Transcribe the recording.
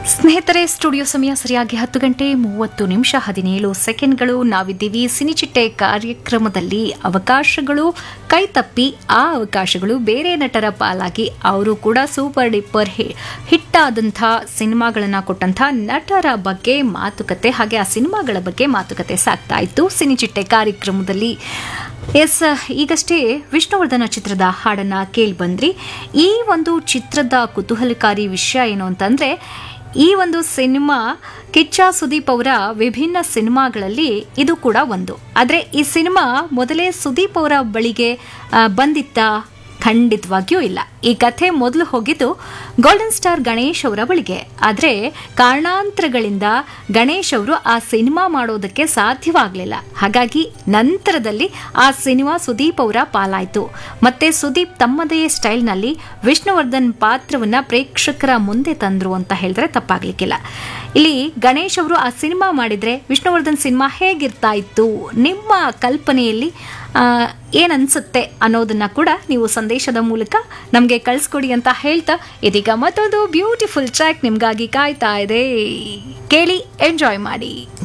ಸ್ನೇಹಿತರೆ ಸ್ಟುಡಿಯೋ ಸಮಯ ಸರಿಯಾಗಿ ಹತ್ತು ಗಂಟೆ ಮೂವತ್ತು ನಿಮಿಷ ಹದಿನೇಳು ಸೆಕೆಂಡ್ಗಳು ನಾವಿದ್ದೀವಿ ಸಿನಿಚಿಟ್ಟೆ ಕಾರ್ಯಕ್ರಮದಲ್ಲಿ ಅವಕಾಶಗಳು ಕೈತಪ್ಪಿ ಆ ಅವಕಾಶಗಳು ಬೇರೆ ನಟರ ಪಾಲಾಗಿ ಅವರು ಕೂಡ ಸೂಪರ್ ಡಿಪ್ಪರ್ ಹಿಟ್ ಆದಂಥ ಸಿನಿಮಾಗಳನ್ನು ಕೊಟ್ಟಂಥ ನಟರ ಬಗ್ಗೆ ಮಾತುಕತೆ ಹಾಗೆ ಆ ಸಿನಿಮಾಗಳ ಬಗ್ಗೆ ಮಾತುಕತೆ ಸಾಗ್ತಾ ಇತ್ತು ಸಿನಿಚಿಟ್ಟೆ ಕಾರ್ಯಕ್ರಮದಲ್ಲಿ ಎಸ್ ಈಗಷ್ಟೇ ವಿಷ್ಣುವರ್ಧನ ಚಿತ್ರದ ಹಾಡನ್ನ ಕೇಳಿ ಬಂದ್ರಿ ಈ ಒಂದು ಚಿತ್ರದ ಕುತೂಹಲಕಾರಿ ವಿಷಯ ಏನು ಅಂತಂದ್ರೆ ಈ ಒಂದು ಸಿನಿಮಾ ಕಿಚ್ಚ ಸುದೀಪ್ ಅವರ ವಿಭಿನ್ನ ಸಿನಿಮಾಗಳಲ್ಲಿ ಇದು ಕೂಡ ಒಂದು ಆದರೆ ಈ ಸಿನಿಮಾ ಮೊದಲೇ ಸುದೀಪ್ ಅವರ ಬಳಿಗೆ ಆ, ಬಂದಿತ್ತಾ ಖಂಡಿತವಾಗಿಯೂ ಇಲ್ಲ ಈ ಕಥೆ ಮೊದಲು ಹೋಗಿದ್ದು ಗೋಲ್ಡನ್ ಸ್ಟಾರ್ ಗಣೇಶ್ ಅವರ ಬಳಿಗೆ ಆದರೆ ಕಾರಣಾಂತರಗಳಿಂದ ಗಣೇಶ್ ಅವರು ಆ ಸಿನಿಮಾ ಮಾಡೋದಕ್ಕೆ ಸಾಧ್ಯವಾಗಲಿಲ್ಲ ಹಾಗಾಗಿ ನಂತರದಲ್ಲಿ ಆ ಸಿನಿಮಾ ಸುದೀಪ್ ಅವರ ಪಾಲಾಯಿತು ಮತ್ತೆ ಸುದೀಪ್ ತಮ್ಮದೇ ಸ್ಟೈಲ್ನಲ್ಲಿ ವಿಷ್ಣುವರ್ಧನ್ ಪಾತ್ರವನ್ನ ಪ್ರೇಕ್ಷಕರ ಮುಂದೆ ತಂದ್ರು ಅಂತ ಹೇಳಿದ್ರೆ ತಪ್ಪಾಗ್ಲಿಕ್ಕಿಲ್ಲ ಇಲ್ಲಿ ಗಣೇಶ್ ಅವರು ಆ ಸಿನಿಮಾ ಮಾಡಿದ್ರೆ ವಿಷ್ಣುವರ್ಧನ್ ಸಿನಿಮಾ ಹೇಗಿರ್ತಾ ಇತ್ತು ನಿಮ್ಮ ಕಲ್ಪನೆಯಲ್ಲಿ ಆ, ಏನನ್ಸುತ್ತೆ ಅನ್ನೋದನ್ನ ಕೂಡ ನೀವು ಸಂದೇಶದ ಮೂಲಕ ನಮಗೆ ಕಳಿಸ್ಕೊಡಿ ಅಂತ ಹೇಳ್ತಾ ಇದೀಗ ಮತ್ತೊಂದು ಬ್ಯೂಟಿಫುಲ್ ಟ್ರ್ಯಾಕ್ ನಿಮ್ಗಾಗಿ ಕಾಯ್ತಾ ಇದೆ ಕೇಳಿ ಎಂಜಾಯ್ ಮಾಡಿ